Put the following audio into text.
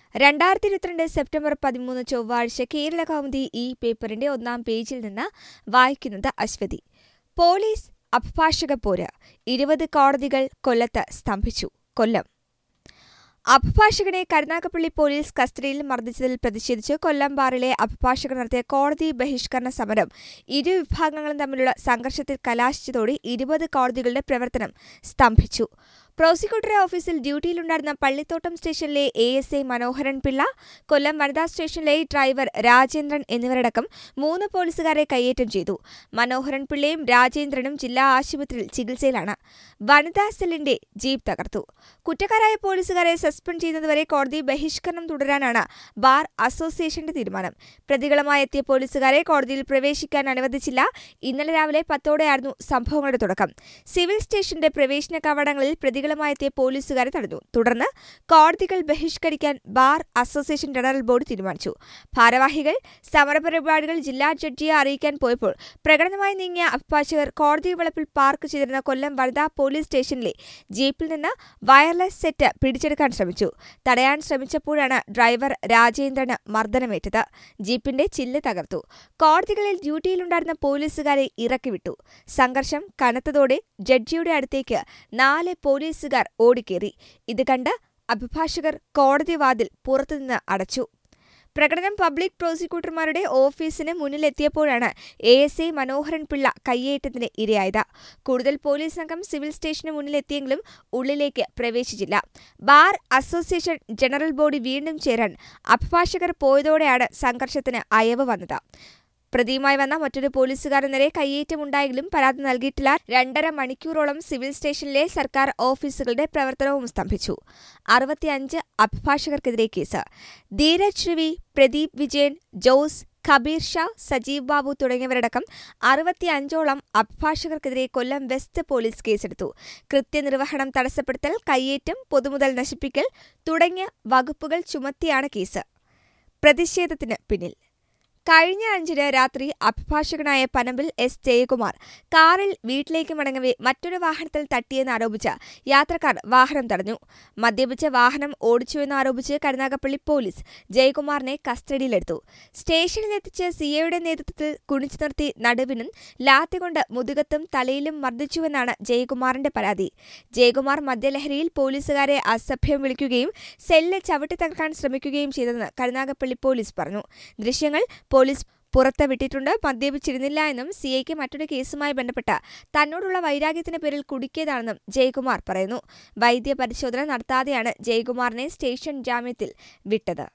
രണ്ടായിരത്തി ഇരുപത്തിരണ്ട് സെപ്റ്റംബർ പതിമൂന്ന് ചൊവ്വാഴ്ച കേരള കൗമുദി ഈ പേപ്പറിന്റെ ഒന്നാം പേജിൽ നിന്ന് വായിക്കുന്നത് അശ്വതി പോലീസ് അഭിഭാഷക പോര് ഇരുപത് കോടതികൾ കൊല്ലത്ത് സ്തംഭിച്ചു കൊല്ലം അഭിഭാഷകനെ കരുനാഗപ്പള്ളി പോലീസ് കസ്റ്റഡിയിൽ മർദ്ദിച്ചതിൽ പ്രതിഷേധിച്ച് കൊല്ലം ബാറിലെ അഭിഭാഷകർ നടത്തിയ കോടതി ബഹിഷ്കരണ സമരം ഇരു വിഭാഗങ്ങളും തമ്മിലുള്ള സംഘർഷത്തിൽ കലാശിച്ചതോടെ ഇരുപത് കോടതികളുടെ പ്രവർത്തനം സ്തംഭിച്ചു പ്രോസിക്യൂട്ടറെ ഓഫീസിൽ ഡ്യൂട്ടിയിലുണ്ടായിരുന്ന പള്ളിത്തോട്ടം സ്റ്റേഷനിലെ A S I Manoharan Pillai Kollam വനിതാ സ്റ്റേഷനിലെ ഡ്രൈവർ രാജേന്ദ്രൻ എന്നിവരടക്കം മൂന്ന് പോലീസുകാരെ കയ്യേറ്റം ചെയ്തു മനോഹരൻ പിള്ളയും രാജേന്ദ്രനും ജില്ലാ ആശുപത്രിയിൽ ചികിത്സയിലാണ് വനിതാ സെല്ലിന്റെ ജീപ്പ് തകർത്തു കുറ്റക്കാരായ പോലീസുകാരെ സസ്പെൻഡ് ചെയ്യുന്നതുവരെ കോടതി ബഹിഷ്കരണം തുടരാനാണ് ബാർ അസോസിയേഷന്റെ തീരുമാനം പ്രതികളുമായി എത്തിയ പോലീസുകാരെ കോടതിയിൽ പ്രവേശിക്കാൻ അനുവദിച്ചില്ല ഇന്നലെ രാവിലെ പത്തോടെയായിരുന്നു സംഭവങ്ങളുടെ തുടക്കം സിവിൽ സ്റ്റേഷന്റെ പ്രവേശന കവാടങ്ങളിൽ പ്രതികളുമായി എത്തിയ പോലീസുകാരെ തടഞ്ഞു തുടർന്ന് കോടതികൾ ബഹിഷ്കരിക്കാൻ ബാർ അസോസിയേഷൻ ജനറൽ ബോർഡ് തീരുമാനിച്ചു ഭാരവാഹികൾ സമരപരിപാടികൾ ജില്ലാ ജഡ്ജിയെ അറിയിക്കാൻ പോയപ്പോൾ പ്രകടനമായി നീങ്ങിയ അഭിഭാഷകർ കോടതി വളപ്പിൽ പാർക്ക് ചെയ്തിരുന്ന കൊല്ലം വനിതാ പോലീസ് സ്റ്റേഷനിലെ ജീപ്പിൽ നിന്ന് വയർലെസ് സെറ്റ് പിടിച്ചെടുക്കാൻ ശ്രമിച്ചു തടയാൻ ശ്രമിച്ചപ്പോഴാണ് ഡ്രൈവർ രാജേന്ദ്രന് മർദ്ദനമേറ്റത് ജീപ്പിന്റെ ചില്ല് തകർത്തു കോടതികളിൽ ഡ്യൂട്ടിയിലുണ്ടായിരുന്ന പോലീസുകാരെ ഇറക്കിവിട്ടു സംഘർഷം കനത്തതോടെ ജഡ്ജിയുടെ അടുത്തേക്ക് നാല് പോലീസുകാർ ഓടിക്കേറി ഇത് കണ്ട് അഭിഭാഷകർ കോടതി വാതിൽ പുറത്തുനിന്ന് അടച്ചു പ്രകടനം പബ്ലിക് പ്രോസിക്യൂട്ടർമാരുടെ ഓഫീസിന് മുന്നിലെത്തിയപ്പോഴാണ് A S I Manoharan Pillai കയ്യേറ്റത്തിന് ഇരയായത് കൂടുതൽ പോലീസ് സംഘം സിവിൽ സ്റ്റേഷന് മുന്നിലെത്തിയെങ്കിലും ഉള്ളിലേക്ക് പ്രവേശിച്ചില്ല ബാർ അസോസിയേഷൻ ജനറൽ ബോഡി വീണ്ടും ചേരാൻ അഭിഭാഷകർ പോയതോടെയാണ് സംഘർഷത്തിന് അയവ് വന്നത് പ്രതിയുമായി വന്ന മറ്റൊരു പോലീസുകാരൻ നേരെ കയ്യേറ്റമുണ്ടായെങ്കിലും പരാതി നൽകിയിട്ടില്ല രണ്ടര മണിക്കൂറോളം സിവിൽ സ്റ്റേഷനിലെ സർക്കാർ ഓഫീസുകളുടെ പ്രവർത്തനവും സ്തംഭിച്ചു അറുപത്തിയഞ്ച് അഭിഭാഷകർക്കെതിരെ കേസ് ധീരജ് രവി പ്രദീപ് വിജയൻ ജോസ് കബീർ ഷാ സജീവ് ബാബു തുടങ്ങിയവരടക്കം അറുപത്തിയഞ്ചോളം അഭിഭാഷകർക്കെതിരെ കൊല്ലം വെസ്റ്റ് പോലീസ് കേസെടുത്തു കൃത്യനിർവഹണം തടസ്സപ്പെടുത്തൽ കയ്യേറ്റം പൊതുമുതൽ നശിപ്പിക്കൽ തുടങ്ങിയ വകുപ്പുകൾ ചുമത്തിയാണ് കേസ് പ്രതിഷേധത്തിന് പിന്നിൽ കഴിഞ്ഞ അഞ്ചിന് രാത്രി അഭിഭാഷകനായ പനമ്പിൽ എസ് ജയകുമാർ കാറിൽ വീട്ടിലേക്ക് മടങ്ങവേ മറ്റൊരു വാഹനത്തിൽ തട്ടിയെന്ന് ആരോപിച്ച് യാത്രക്കാർ വാഹനം തടഞ്ഞു മദ്യപിച്ച് വാഹനം ഓടിച്ചുവെന്ന് ആരോപിച്ച് കരുനാഗപ്പള്ളി പോലീസ് ജയകുമാറിനെ കസ്റ്റഡിയിലെടുത്തു സ്റ്റേഷനിലെത്തിച്ച് സിഐയുടെ നേതൃത്വത്തിൽ കുണിച്ചു നിർത്തി നടുവിനും ലാത്തികൊണ്ട് മുതുകത്തും തലയിലും മർദ്ദിച്ചുവെന്നാണ് ജയകുമാറിന്റെ പരാതി ജയകുമാർ മദ്യലഹരിയിൽ പോലീസുകാരെ അസഭ്യം വിളിക്കുകയും സെല്ല് ചവിട്ടി തകർക്കാൻ ശ്രമിക്കുകയും ചെയ്തെന്ന് കരുനാഗപ്പള്ളി പോലീസ് പറഞ്ഞു ദൃശ്യങ്ങൾ പോലീസ് പുറത്ത് വിട്ടിട്ടുണ്ട് മദ്യപിച്ചിരുന്നില്ല എന്നും സിഐക്ക് മറ്റൊരു കേസുമായി ബന്ധപ്പെട്ട് തന്നോടുള്ള വൈരാഗ്യത്തിന്റെ പേരിൽ കുടുക്കിയതാണെന്നും ജയകുമാർ പറയുന്നു വൈദ്യ പരിശോധന നടത്താതെയാണ് ജയകുമാറിനെ സ്റ്റേഷൻ ജാമ്യത്തിൽ വിട്ടത്